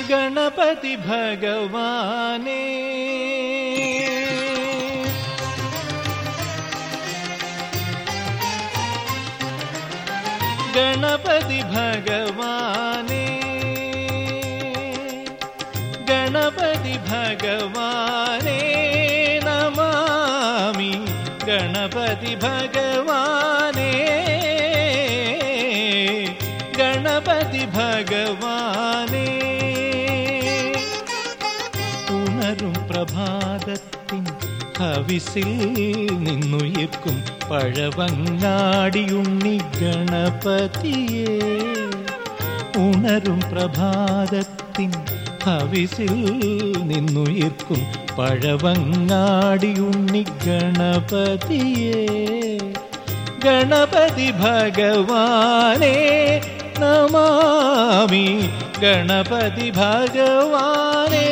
ഗണപതി ഭഗവാനേ ഗണപതി ഭഗവാനേ ഗണപതി ഭഗവാനേ നമാമി ഗണപതി ഭഗവാനേ ഗണപതി ഭഗവാനേ ഉണരും പ്രഭാതത്തിൻ ഹവിസിൽ നിന്നുയർക്കും പഴവങ്ങാടിയുണ്ണി ഗണപതിയേ ഉണരും പ്രഭാതത്തിൻ ഹവിസിൽ നിന്നുയർക്കും പഴവങ്ങാടിയുണ്ണി ഗണപതിയേ ഗണപതി ഭഗവാനേ നമാമി ഗണപതി ഭഗവാനേ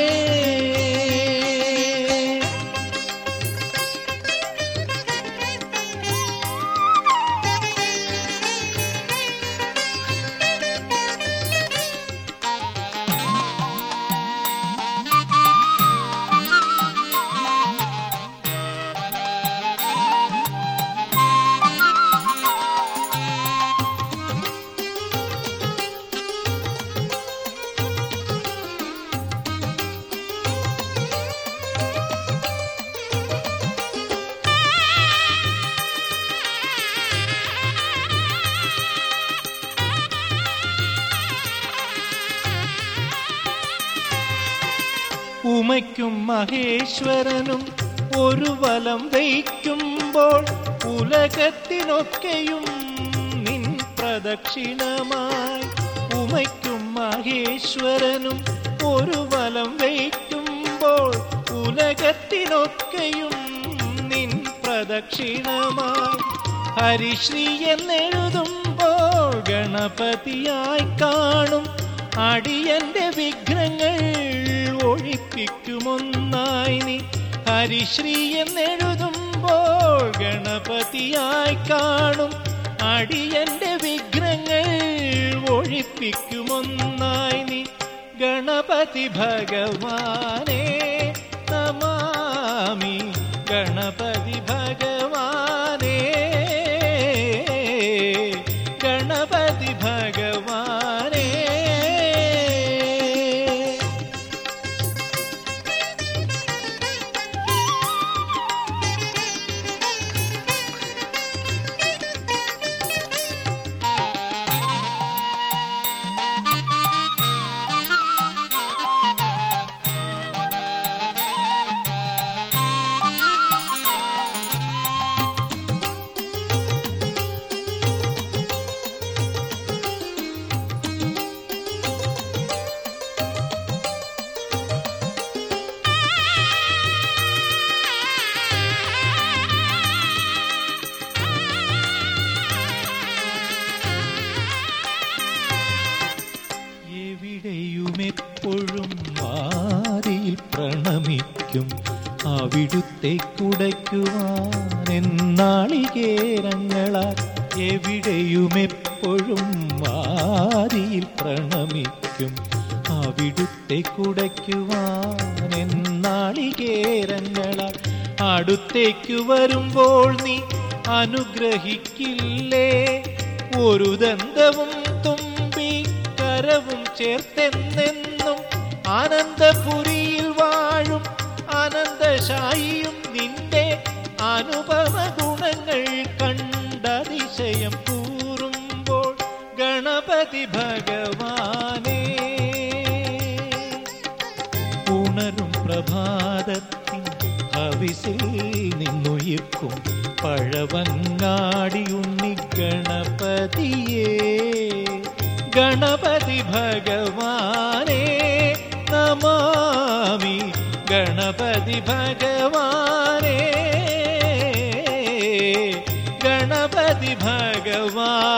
ഉമയ്ക്കും മഹേശ്വരനും ഒരു വലം വയ്ക്കുമ്പോൾ ഉലകത്തിനൊക്കെയും നിൻ പ്രദക്ഷിണമായി ഉമയ്ക്കും മഹേശ്വരനും ഒരു വലം വയ്ക്കുമ്പോൾ ഉലകത്തിനൊക്കെയും നിൻ പ്രദക്ഷിണമായി ഹരിശ്രീ എന്നെഴുതുമ്പോൾ ഗണപതിയായി കാണും അടിയന്റെ വിഘ്നങ്ങൾ ഒഴിപ്പിക്കുമൊന്നായി നീ ഹരിശ്രീ എന്നെഴുതുമ്പോൾ ഗണപതിയായി കാണും അടിയന്റെ വിഘ്നങ്ങൾ ഒഴിപ്പിക്കുമൊന്നായി നീ ഗണപതി ഭഗവാനേ നമാമി ഗണപതി ഭഗവാനേ ഗണപതി ഭഗവാനേ എവിടെയുമെപ്പോഴും വാരിയിൽ പ്രണമിക്കും അവിടുത്തെ കുടയ്ക്കുവാൻ എന്നാളികേരങ്ങളാൽ എവിടെയുമെപ്പോഴും വാരിയിൽ പ്രണമിക്കും അവിടുത്തെ കുടയ്ക്കുവാൻ എന്നാളികേരങ്ങളാൽ അടുത്തേക്കു വരുമ്പോൾ നീ അനുഗ്രഹിക്കില്ലേ ഒരു ദന്തവും തുമ്പി കരവും ചേർത്തെന്നെന്നും ആനന്ദപുരിയിൽ വാഴും ആനന്ദശായിയും നിന്റെ അനുപമ ഗുണങ്ങൾ കണ്ടതിശയം കൂറുമ്പോൾ ഗണപതി ഭഗവാനേ ഉണരും പ്രഭാതത്തിൻ ഹവിസിൽ നിന്നുയിർക്കും പഴവങ്ങാടിയുണ്ണി ഗണപതിയേ ഗണപതി ഭഗവാനേ നമാമി ഗണപതി ഭഗവാനേ ഗണപതി ഭഗവാൻ